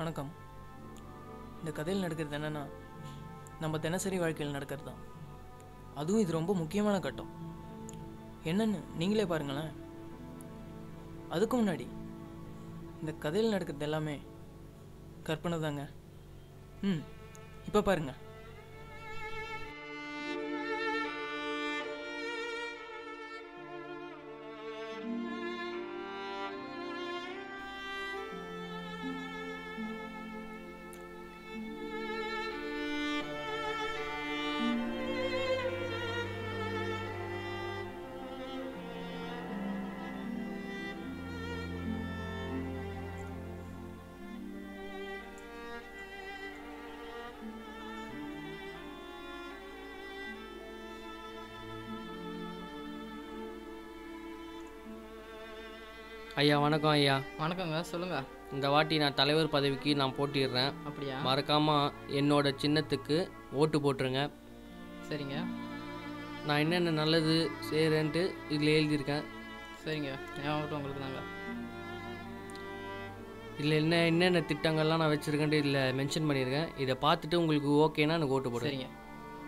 வணக்கம் இந்த கதையில் நடக்கிறது என்னன்னா நம்ம தினசரி வாழ்க்கையில் நடக்கிறது தான் அதுவும் இது ரொம்ப முக்கியமான கட்டம் என்னன்னு நீங்களே பாருங்களேன் அதுக்கு முன்னாடி இந்த கதையில் நடக்கிறது எல்லாமே கற்பனை தாங்க ம் இப்போ பாருங்க ஐயா வணக்கம் ஐயா வணக்கங்க சொல்லுங்க இந்த வாட்டி நான் தலைவர் பதவிக்கு நான் போட்டிடுறேன் அப்படியா மறக்காம என்னோட சின்னத்துக்கு ஓட்டு போட்டுருங்க சரிங்க நான் என்னென்ன நல்லது செய்கிறேன்ட்டு இதில் எழுதியிருக்கேன் சரிங்க ஞாபகம் உங்களுக்கு தாங்க இதில் என்ன என்னென்ன திட்டங்கள்லாம் நான் வச்சுருக்கேன்ட்டு இதில் மென்ஷன் பண்ணியிருக்கேன் இதை பார்த்துட்டு உங்களுக்கு ஓகேனா எனக்கு ஓட்டு போடுங்க சரிங்க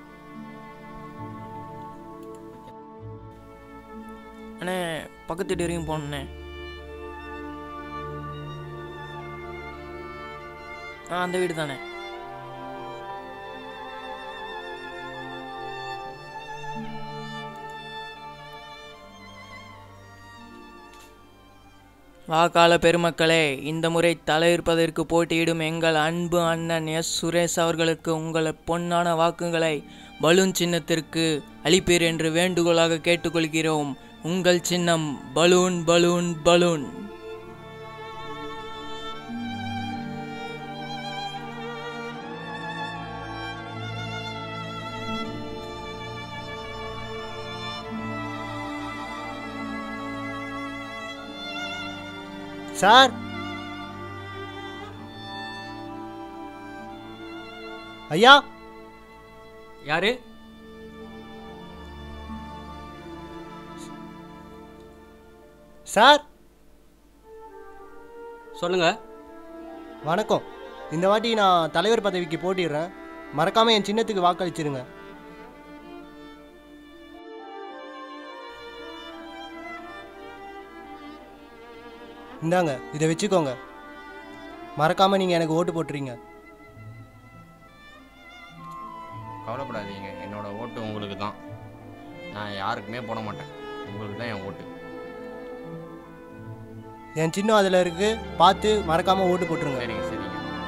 அண்ணே பக்கத்து வீட்டு வரைக்கும் போனேண்ணே ஆ அந்த வீடு தானே வாக்காள பெருமக்களே இந்த முறை தலையிற்பதற்கு போட்டியிடும் எங்கள் அன்பு அண்ணன் எஸ் சுரேஷ் அவர்களுக்கு உங்கள் பொன்னான வாக்குகளை பலூன் சின்னத்திற்கு அளிப்பீர் என்று வேண்டுகோளாக கேட்டுக்கொள்கிறோம் உங்கள் சின்னம் பலூன் பலூன் பலூன் சார் ஐயா யாரு சார் சொல்லுங்க வணக்கம் இந்த வாட்டி நான் தலைவர் பதவிக்கு போட்டிடுறேன் மறக்காம என் சின்னத்துக்கு வாக்களிச்சிருங்க இந்தாங்க இதை வச்சுக்கோங்க மறக்காம நீங்க எனக்கு ஓட்டு போட்டுறீங்க கவலைப்படாதீங்க என்னோட ஓட்டு உங்களுக்கு தான் நான் யாருக்குமே போட மாட்டேன் உங்களுக்கு தான் என் ஓட்டு என் சின்னம் அதில் இருக்கு பார்த்து மறக்காம ஓட்டு போட்டுருங்க சரிங்க சரிங்க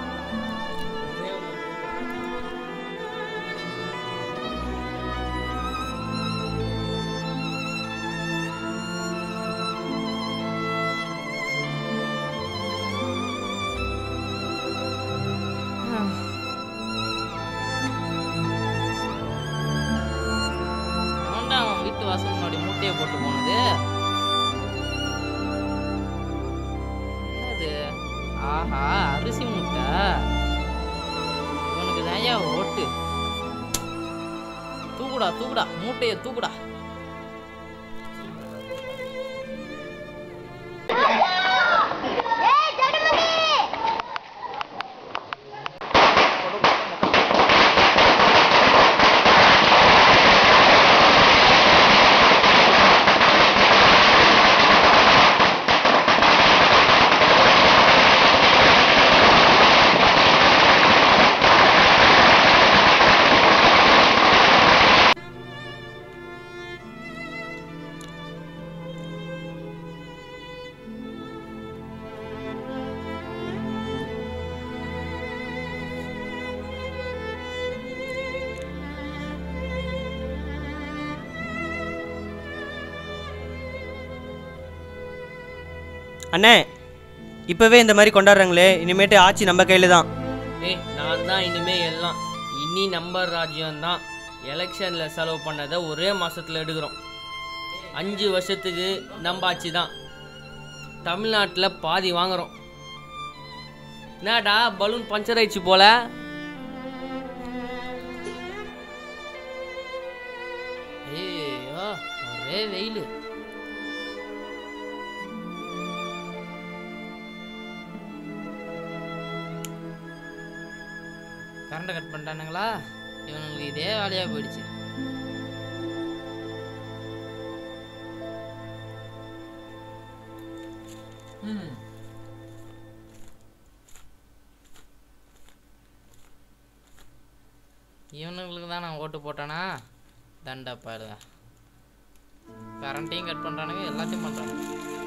அவன்டா அவன் வீட்டு வாசல் முன்னாடி மூட்டையை போட்டு போனது என்னது ஆஹா அரிசி மூட்டை இவனுக்கு தான்யா ஓட்டு தூக்குடா தூக்குடா மூட்டையை தூக்குடா அண்ணே இப்போவே இந்த மாதிரி கொண்டாடுறாங்களே இனிமேட்டு ஆட்சி நம்ம கையில் தான் ஏய் நான் தான் இனிமே எல்லாம் இனி நம்பர் ராஜ்யம் தான் எலெக்ஷனில் செலவு பண்ணதை ஒரே மாசத்துல எடுக்கிறோம் அஞ்சு வருஷத்துக்கு நம்ம ஆட்சி தான் தமிழ்நாட்டில் பாதி வாங்குறோம் என்னடா பலூன் பஞ்சர் ஆயிடுச்சு போல ஐயோ ஒரே வெயில் கரண்ட்டை கட் பண்ணிட்டானுங்களா இவனுங்களுக்கு இதே வேலையாக போயிடுச்சு ம் இவனுங்களுக்கு தான் நான் ஓட்டு போட்டேனா தண்டப்பாருங்க கரண்ட்டையும் கட் பண்ணுறானுங்க எல்லாத்தையும் பண்ணுறானுங்க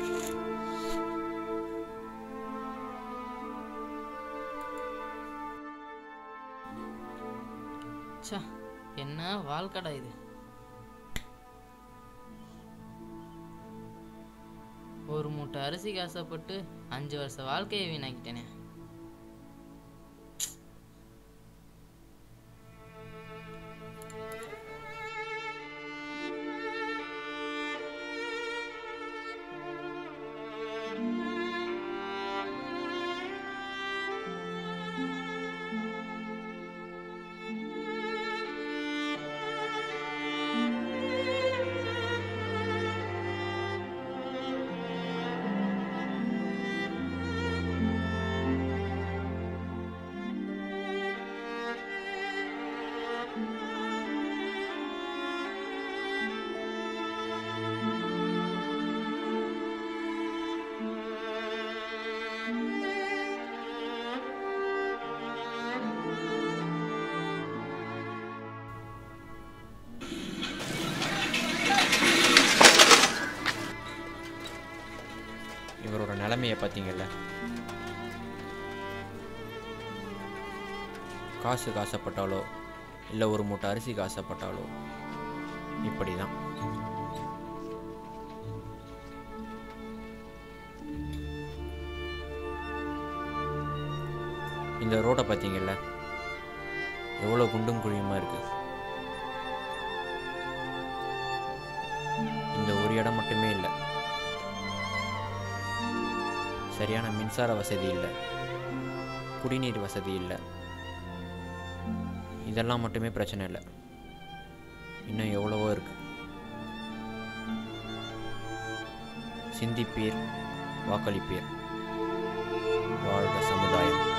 ச்சே என்ன வாழ்க்கடா இது ஒரு மூட்டை அரிசிக்கு ஆசைப்பட்டு அஞ்சு வருஷ வாழ்க்கையை வீணாக்கிட்டேனே இவரோட நிலைமையை பார்த்தீங்கல்ல காசுக்கு ஆசைப்பட்டாலோ இல்லை ஒரு மூட்டை அரிசிக்கு ஆசைப்பட்டாலோ இப்படி தான் இந்த ரோட்டை பார்த்தீங்கல்ல எவ்வளோ குண்டும் குழியுமா இருக்கு இந்த ஒரு இடம் மட்டுமே இல்லை சரியான மின்சார வசதி இல்லை குடிநீர் வசதி இல்லை இதெல்லாம் மட்டுமே பிரச்சனை இல்லை இன்னும் எவ்வளவோ இருக்கு சிந்திப்பீர் வாக்களிப்பீர் வாழ்க சமுதாயம்